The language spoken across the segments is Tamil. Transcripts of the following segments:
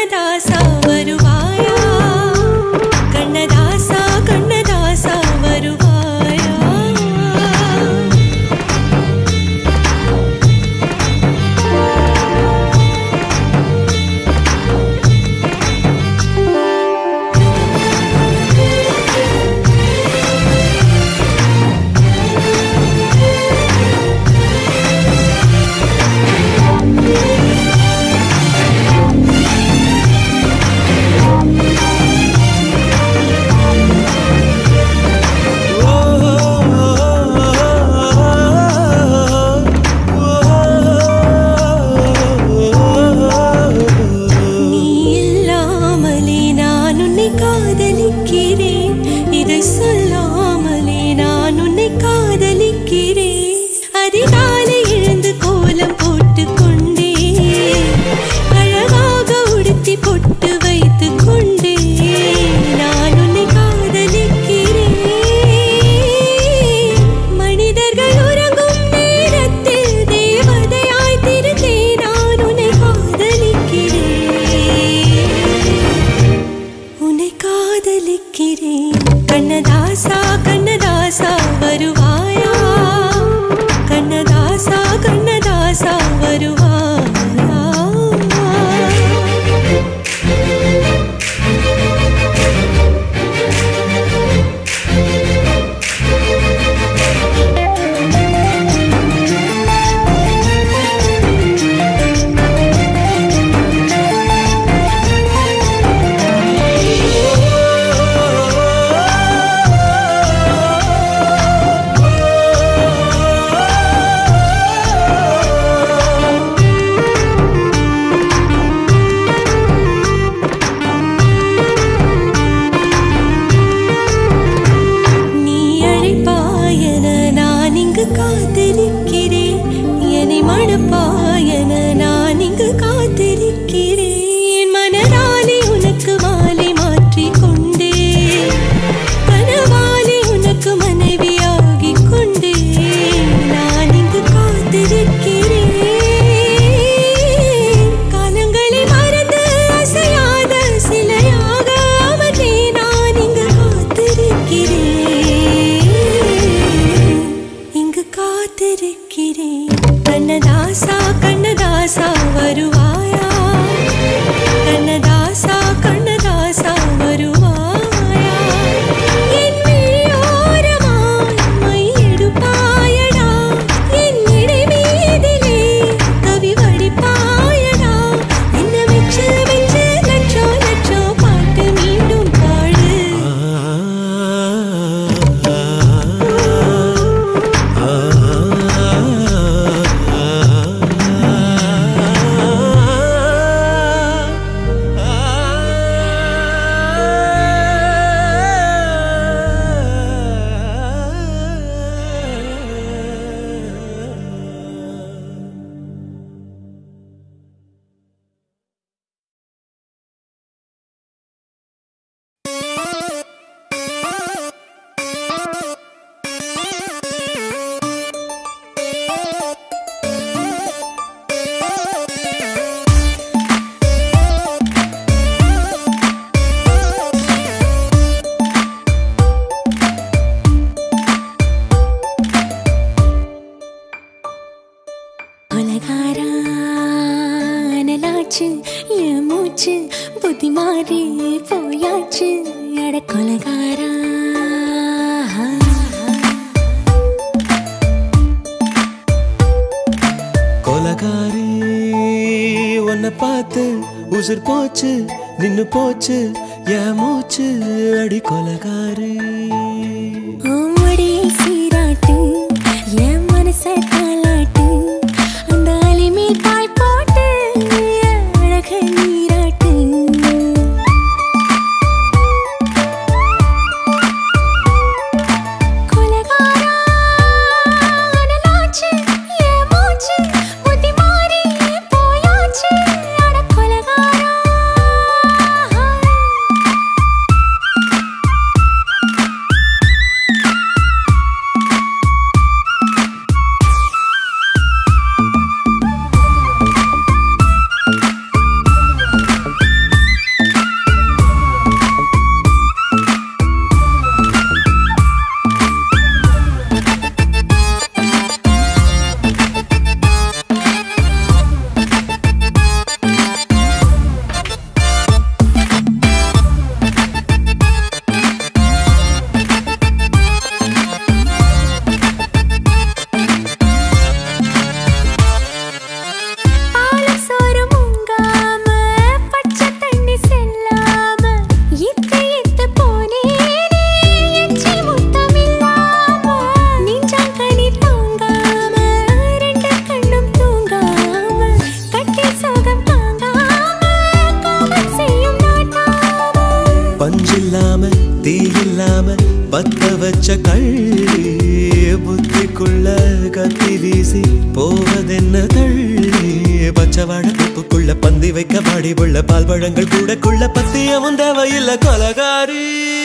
கண்ணதாசா வருவாயா கண்ணதாசா கண்ணதாசா வருவாயா நீ இல்லாமலே நான் உன்னை காதலிக்கிறேன் இதை சொல்லாமலே நான் உன்னை காதலிக்கிறேன் அதிகாலை எழுந்து கோலம் போட்டுக் கொண்டே அழகாக உடுத்தி பொட்டு வைத்துக் கொண்டே நான் உன்னை காதலிக்கிறேன் மனிதர்கள் உறங்கும் நேரத்தில் தேவதையாய் திருந்தே நான் உன்னை காதலிக்கிறேன் உன்னை காதலிக்கிறேன் கண்ணதாசா கண்ணதாசா வருவாயா கண்ணதாசா கண்ணதாசா வருவாயா நீ அழைப்பாயன நான் இங்கு காத்திருக்கிறேன் என்னை மணப்பாயன நான் இங்கு காத்திருக்கிறேன் மனதாலே உனக்கு மாலை மாற்றிக் கொண்டே கனவாலே உனக்கு மனைவியாகிக் கொண்டே நான் இங்கு காத்திருக்கிறேன் காலங்களை மறந்து அசையாத சிலையாக அவனே நான் இங்கு காத்திருக்கிறேன் இங்கு காத்திருக்கிறேன் கண்ணதாசா கண்ணதாசா வருவாயா கண்ணதாசா கண்ணதாசா வருவாயா என் விழியோரமாய் மை எடுப்பாயடா என் இடை மீதிலே கவி வடிப்பாயடா என்ன வெச்சு வெச்சு லட்சோ லட்சோ பாட்டு மீண்டும் பாடு கொலகாரானலாச்சு என் மூச்சு புத்தி மாறி போயாச்சு எட கொலகாரா கொலகாரி உன்னை பார்த்து உசுர் போச்சு நின்னு போச்சு என் மூச்சு அடி கொலகாரி ஆமடியை சீராட்டு என் மனசை தாளாட்டு அந்த அலிமேல் பாய் போட்டு அழக நீராட்டு கொலகாரா அனலாச்சு என் மூச்சு புத்தி மாறி போயாச்சு அட கொலகாரா வடிவுள்ள பால் பழங்கள் கூட குள்ள பத்தியமும் தேவையில்லை கொலகாரி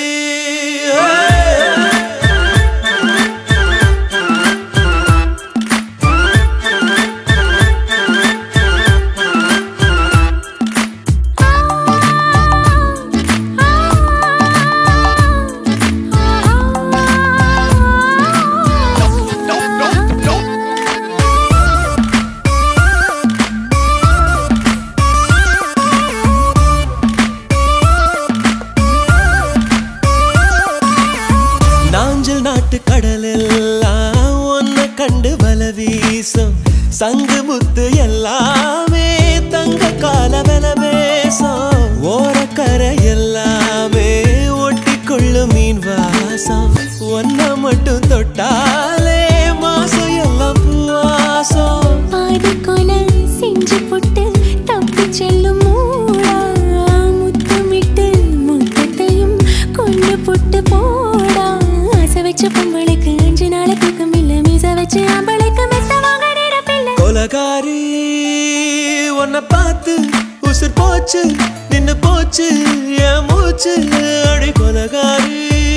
நாஞ்சில் நாட்டு கடலெல்லாம் ஒன்ன கண்டு வல வீசும் சங்கு முத்து எல்லாமே தங்க கால வெல பேசும் ஓரக்கரை எல்லாமே ஒட்டி கொள்ளும் மீன் வாசம் ஒன்ன மட்டும் தொட்டாலே மாசம் எல்லாம் பூவாசம் பாதி கொலை செஞ்சு புட்டு தப்பி செல்லும் மூடா முத்தமிட்டு முத்தத்தையும் கொண்டு புட்டு போடா ஆசை வச்ச பொம்பளைக்கு அஞ்சு நாள் தூக்கம் இல்ல மீச வச்சு ஆம்பளைக்கு மெத்த வாங்க நிரப்பில்லை கொலகாரி உன்னை பார்த்து உசுர் போச்சு நின்னு போச்சு என் மூச்சு அடி கொலகாரி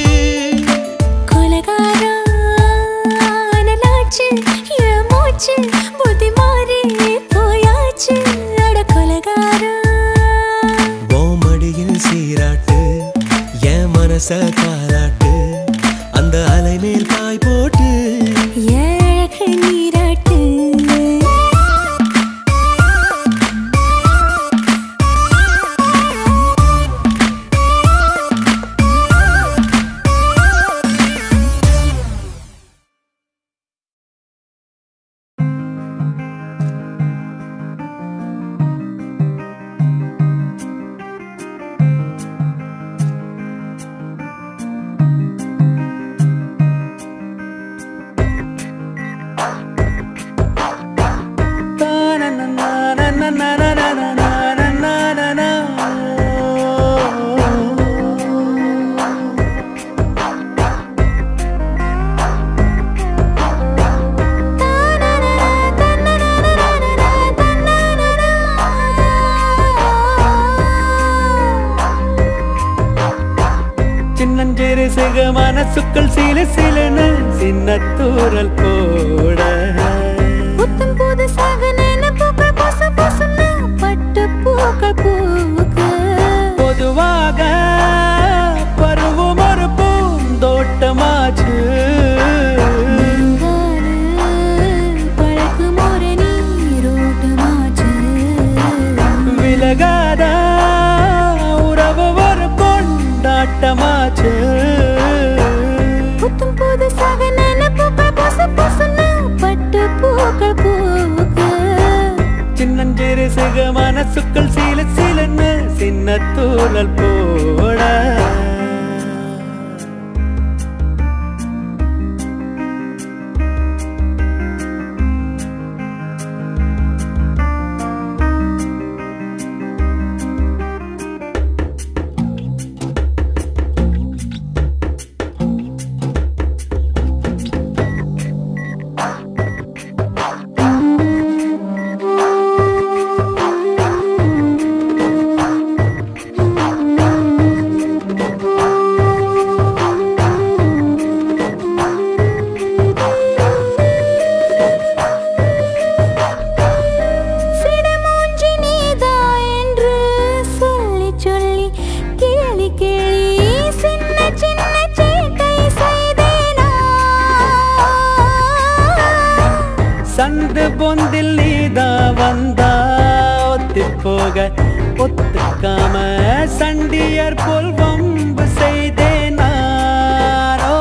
கொலகாரா அனலாச்சு என் மூச்சு புத்தி மாறி போயாச்சு அட கொலகாரா மடியில் சீராட்டு என் மனச காலாட்டு அந்த அலை மேல் பாய் போட்டு ஏழகு நீராட்டு சின்னஞ்சிறு சிக மனசுக்கள் சில சிலனு சின்னத்தூரல் போட புத்தம் புதுசாக நினைப்புகள் பொசு பொசுன்னு பட்டு பூக்கள் பூக்கு பொதுவாக பருவம் ஒரு பூந்தோட்டமாச்சு பழக்கும் ஒரு நீரோட்டமாச்சு விலகாத உறவு ஒரு கொண்டாட்டமாச்சு புத்தம் புதுசாக நினைப்புகள் பொசு பொசுன்னு பட்டு பூக்கள் பூக்கு சின்னஞ்சிறு சிக மனசுக்கள் சில சிலன்னு சின்னத்தூரல் போட சிடமூஞ்சி நீதா என்று சொல்லி சொல்லி கேலி கேலி சின்ன சின்ன சேட்டை செய்தேனா சந்து பொந்தில் நீதா வந்தா ஒத்தி போக ஒத்துக்காம சண்டியர் போல் வம்பு செய்தேன் நானோ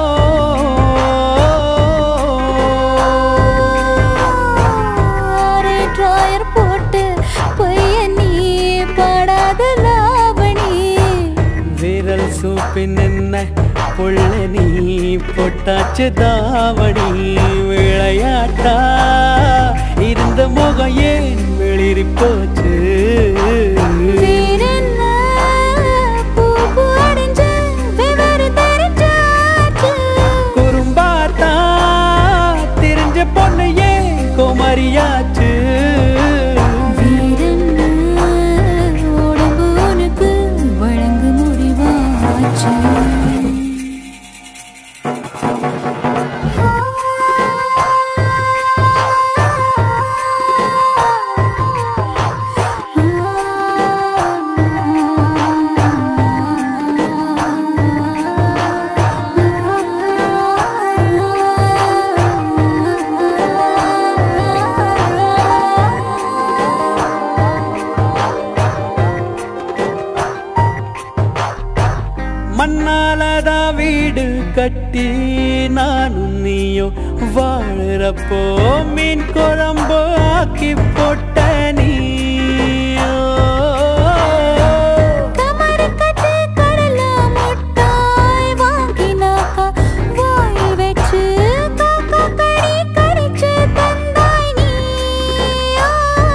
ஆறு டிராயர் போட்டு பொய்ய நீ படாத லாவணி விரல் சூப்பின் என்ன புள்ள நீ பொட்டாச்சு தாவணி விளையாட்டா இருந்த முகம் ஏன் வெளிரி போச்சு வேறென்ன பூ பூ அடைஞ்சு விவரம் தெரிஞ்சாச்சு குறும்பாத்தா தெரிஞ்ச பொண்ணு ஏன் குமரியாச்சு வேறென்ன மண்ணாலதான் வீடு கட்டி நானும் நீயோ வாழறப்போ மீன் குழம்பு ஆக்கி போட்ட நீயோ கமரு கட்டு கடல முட்டாய் வாங்கினாக்கா வாயில் வச்சு காக்கா கடி கடிச்சு தந்தாய் நீயோ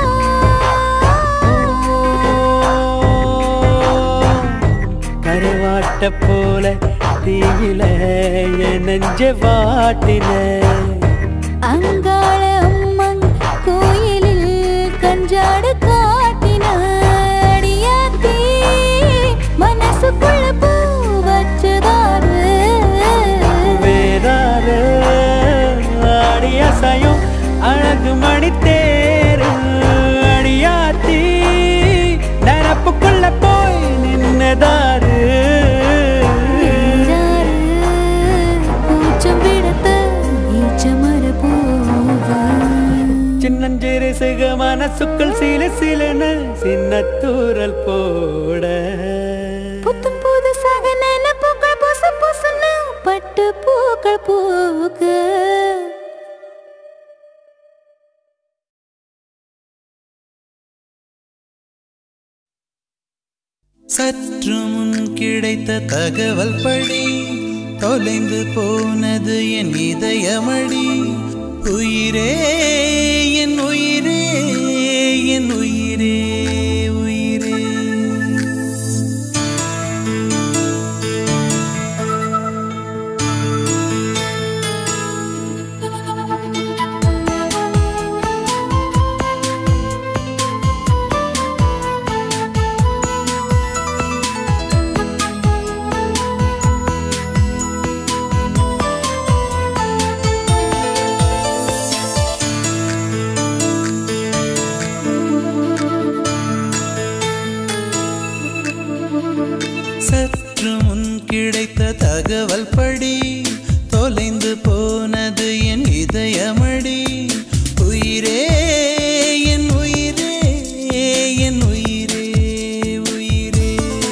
கருவாட்ட போல தீயில என் நெஞ்ச வாட்டின அங்காள அம்மன் கோயிலில் கஞ்சாடு காட்டின அடியாத்தி மனசுக்குள்ள பூ வச்சதாரு வேறாறு அடியாசையும் அழகு மணி தேரு அடியாத்தி நினப்புக்குள்ள போய் நின்னதாரு நீராறு கூச்சம் விடத்த ஈச்சமர பூவா சின்னஞ்சிறு சிக மனசுக்குள் சில சிலன சின்ன தூரல் போட புத்தம் புதுசாக நினைப்புகள் புசு புசுன்னு பட்டு பூக்கள் பூக்க சற்று முன் கிடைத்த தகவல் படி தொலைந்து போனது என் இதயமடி உயிரே என் உயிரே என் உயிரே உயிரே சற்று முன் கிடைத்த தகவல் படி தொலைந்து போனது என் இதயமடி உயிரே என் உயிரே என் உயிரே உயிரே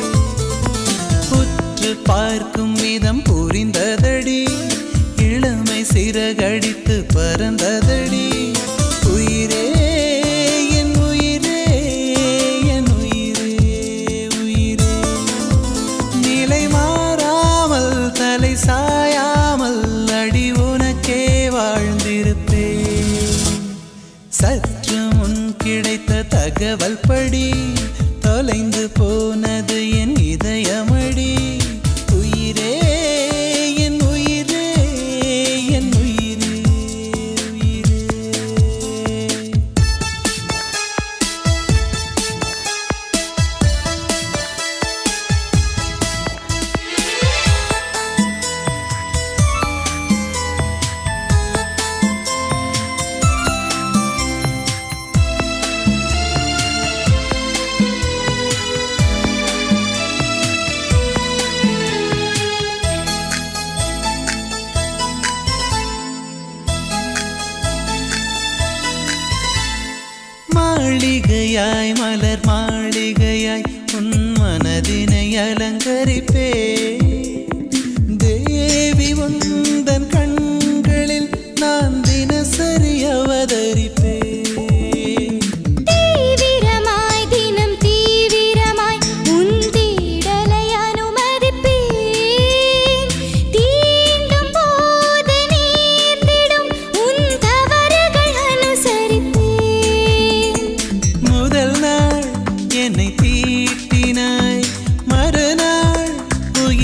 உற்று பார்க்கும் விதம் புரிந்ததடி இளமை சிறகடித்து பறந்ததடி உயிரே என் உயிரே என் உயிரே உயிரே நிலை மாறாமல் தலை சாயாமல் அடி உனக்கே வாழ்ந்திருப்பேன் சற்று முன் கிடைத்த தகவல் படி தொலைந்து போனது என் இதயமடி உயிரே என் உயிரே என் உயிரே உயிரே மாளிகையாய் மலர் மாளிகையாய் உன் மனதினை அலங்கரிப்பே தேவி உந்தன் கண்களில் நான் தினசரி அவதரிப்பேன் தீவிரமாய் தினம் தீவிரமாய் உன் தீடலை அனுமதிப்பேன் தீண்டும் போது நேர்ந்திடும் உன் தவறுகள் அனுசரிப்பேன் முதல் நாள் என்னை தீட்டினாய் மறுநாள்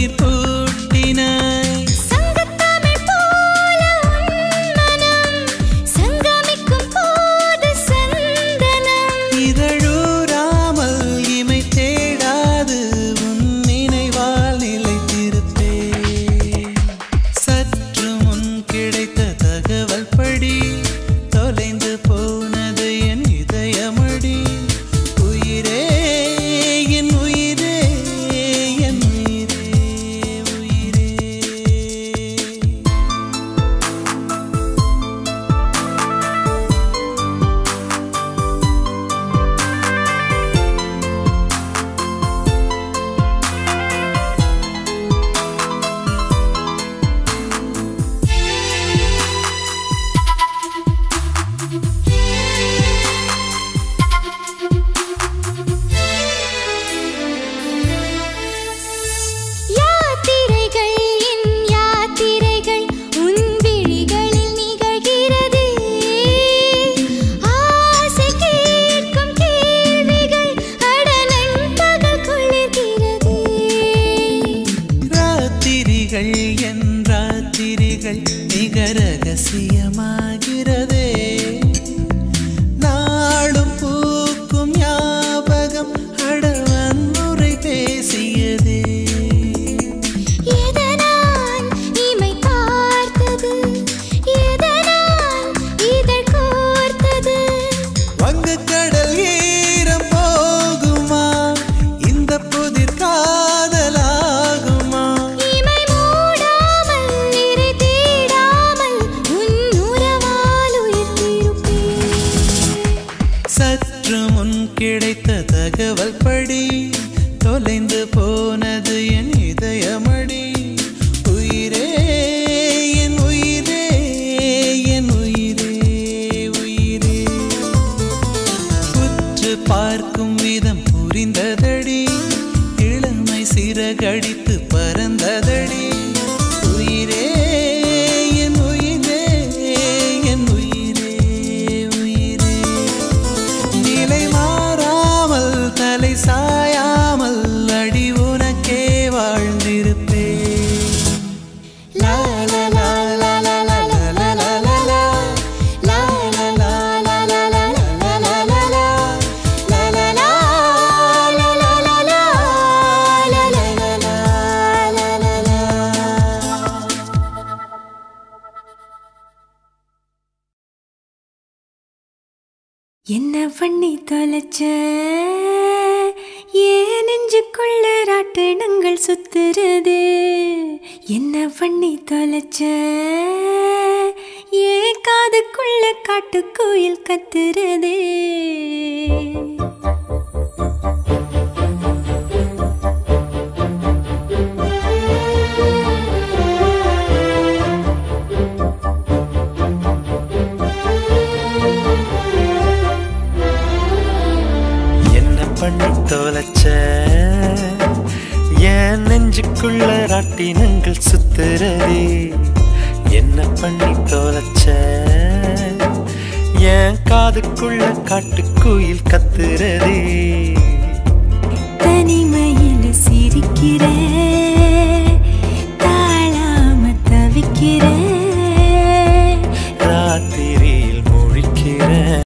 ரகசியமாகிறதே நாளும் பூக்கும் ஞாபகம் அடவன்முறை பேசியதே எதனால் இமை பார்த்தது எதனால் இதழ் கோர்த்தது வங்கக்கடல் ஈரம் போகுமா இந்த புதிர் காதலாகுமா இமை மூடாமல் நிறை தேடாமல் உன் உறவால் உயிர்த்திருப்பேன் சற்று முன் கிடைத்த தகவல் படி தொலைந்து போனது என் இதயமடி உயிரே என் உயிரே என் உயிரே உயிரே உற்று பார்க்கும் விதம் புரிந்ததடி இளமை சிறகடித்து பறந்ததடி உயிரே என் உயிரே என் உயிரே உயிரே நிலை மாறாமல் தலை சாயாமல் அடி உனக்கே வாழ்ந்திருப்பேன் லா லா லா லா லா லா லா லா லா லா லா. லா லா லா லா லா லா லா லா லா லா லா. லா லா லா லா லா லா லா. லா லா லா லா லா லா லா. என்ன பண்ணி தொலைச்ச ஏன் நெஞ்சுக்குள்ள ராட்டினங்கள் சுத்துறது என்ன பண்ணி தொலைச்ச ஏன் காதுக்குள்ள காட்டுக்குயில் கத்துறதே என்ன பண்ணி தொலைச்ச என் நெஞ்சுக்குள்ள ராட்டினங்கள் சுத்துறதே என்ன பண்ணி தொலைச்ச என் காதுக்குள்ள காட்டுக்குயில் கத்துறதே